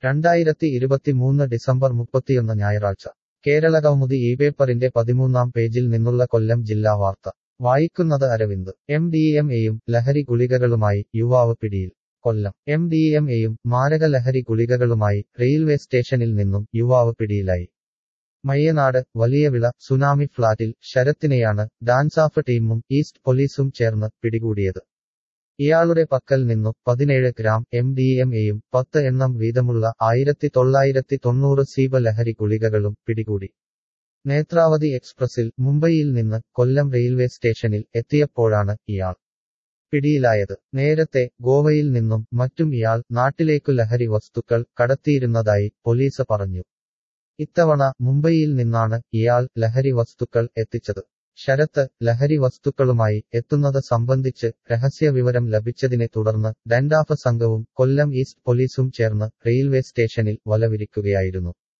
രണ്ടായിരത്തി ഇരുപത്തിമൂന്ന് ഡിസംബർ മുപ്പത്തിയൊന്ന് ഞായറാഴ്ച കേരള കൗമുദി ഈ പേപ്പറിന്റെ പതിമൂന്നാം പേജിൽ നിന്നുള്ള കൊല്ലം ജില്ലാ വാർത്ത വായിക്കുന്നത് അരവിന്ദ് എം ഡി എം എയും ലഹരി ഗുളികകളുമായി യുവാവ് പിടിയിൽ കൊല്ലം എം ഡി എം എയും മാരക ലഹരി ഗുളികകളുമായി റെയിൽവേ സ്റ്റേഷനിൽ നിന്നും യുവാവ് പിടിയിലായി മയ്യനാട് വലിയവിള സുനാമി ഫ്ളാറ്റിൽ ശരത്തിനെയാണ് ഡാൻസാഫ് ടീമും ഈസ്റ്റ് പോലീസും ചേർന്ന് പിടികൂടിയത് ഇയാളുടെ പക്കൽ നിന്നു പതിനേഴ് ഗ്രാം എം ഡി എം എയും പത്ത് എണ്ണം വീതമുള്ള ആയിരത്തി തൊള്ളായിരത്തി തൊണ്ണൂറ് സീബ ലഹരി ഗുളികകളും പിടികൂടി നേത്രാവതി എക്സ്പ്രസിൽ മുംബൈയിൽ നിന്ന് കൊല്ലം റെയിൽവേ സ്റ്റേഷനിൽ എത്തിയപ്പോഴാണ് ഇയാൾ പിടിയിലായത് നേരത്തെ ഗോവയിൽ നിന്നും മറ്റും ഇയാൾ നാട്ടിലേക്കു ലഹരി വസ്തുക്കൾ കടത്തിയിരുന്നതായി പോലീസ് പറഞ്ഞു ഇത്തവണ മുംബൈയിൽ നിന്നാണ് ഇയാൾ ലഹരി വസ്തുക്കൾ എത്തിച്ചത് ശരത്ത് ലഹരി വസ്തുക്കളുമായി എത്തുന്നത് സംബന്ധിച്ച് രഹസ്യവിവരം ലഭിച്ചതിനെ തുടർന്ന് ഡൻഡാഫ് സംഘവും കൊല്ലം ഈസ്റ്റ് പോലീസും ചേർന്ന് റെയിൽവേ സ്റ്റേഷനിൽ വലവിരിക്കുകയായിരുന്നു